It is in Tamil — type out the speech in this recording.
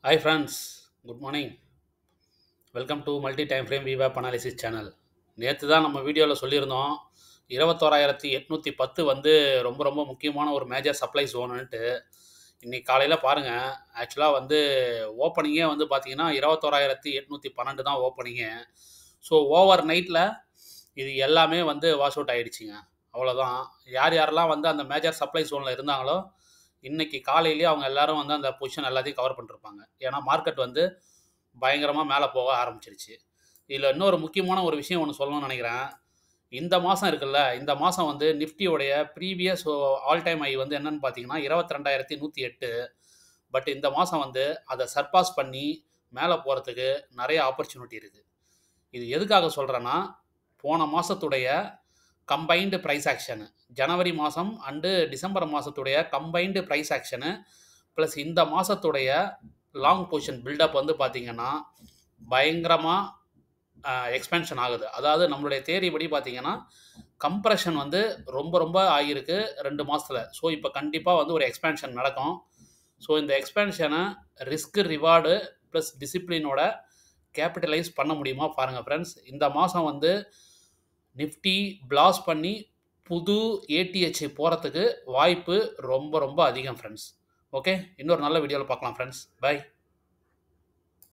hi friends good morning welcome to multi time frame விவேப் அனாலிசிஸ் சேனல் நேற்று தான் நம்ம வீடியோவில் சொல்லியிருந்தோம் இருபத்தோராயிரத்தி எட்நூற்றி பத்து வந்து ரொம்ப ரொம்ப முக்கியமான ஒரு மேஜர் சப்ளை ஜோனுன்ட்டு இன்றைக்கி காலையில் பாருங்கள் ஆக்சுவலாக வந்து ஓப்பனிங்கே வந்து பார்த்தீங்கன்னா இருபத்தோராயிரத்தி எட்நூற்றி பன்னெண்டு தான் ஓப்பனிங்கு ஸோ ஓவர் நைட்டில் இது எல்லாமே வந்து வாஷ் அவுட் ஆகிடுச்சிங்க அவ்வளோதான் யார் யாரெல்லாம் வந்து அந்த மேஜர் சப்ளை ஜோனில் இருந்தாங்களோ இன்னைக்கு காலையிலேயே அவங்க எல்லாரும் வந்து அந்த பொசிஷன் எல்லாத்தையும் கவர் பண்ணிருப்பாங்க ஏன்னா மார்க்கெட் வந்து பயங்கரமாக மேலே போக ஆரம்பிச்சிருச்சு இதில் இன்னொரு முக்கியமான ஒரு விஷயம் ஒன்று சொல்லணும்னு நினைக்கிறேன் இந்த மாதம் இருக்குல்ல இந்த மாதம் வந்து நிஃப்டியோடைய ப்ரீவியஸ் ஆல் டைம் ஐ வந்து என்னன்னு பார்த்தீங்கன்னா இருபத்தி ரெண்டாயிரத்தி நூற்றி எட்டு பட் இந்த மாதம் வந்து அதை சர்பாஸ் பண்ணி மேலே போகிறதுக்கு நிறைய ஆப்பர்ச்சுனிட்டி இருக்குது இது எதுக்காக சொல்கிறேன்னா போன மாதத்துடைய கம்பைன்டு ப்ரைஸ் ஆக்ஷனு ஜனவரி மாதம் அண்டு டிசம்பர் மாதத்துடைய கம்பைன்டு ப்ரைஸ் ஆக்ஷனு ப்ளஸ் இந்த மாதத்துடைய லாங் பொசிஷன் பில்டப் வந்து பார்த்திங்கன்னா பயங்கரமாக எக்ஸ்பென்ஷன் ஆகுது அதாவது நம்மளுடைய தேரி படி பார்த்திங்கன்னா கம்ப்ரெஷன் வந்து ரொம்ப ரொம்ப ஆகியிருக்கு ரெண்டு மாதத்தில் ஸோ இப்போ கண்டிப்பாக வந்து ஒரு எக்ஸ்பேன்ஷன் நடக்கும் ஸோ இந்த எக்ஸ்பேன்ஷனை ரிஸ்க் ரிவார்டு ப்ளஸ் டிசிப்ளினோட கேபிட்டலைஸ் பண்ண முடியுமா பாருங்கள் ஃப்ரெண்ட்ஸ் இந்த மாதம் வந்து நிஃப்டி பிளாஸ் பண்ணி புது ஏடிஹெச் போகிறதுக்கு வாய்ப்பு ரொம்ப ரொம்ப அதிகம் ஃப்ரெண்ட்ஸ் ஓகே இன்னொரு நல்ல வீடியோவில் பார்க்கலாம் ஃப்ரெண்ட்ஸ் பை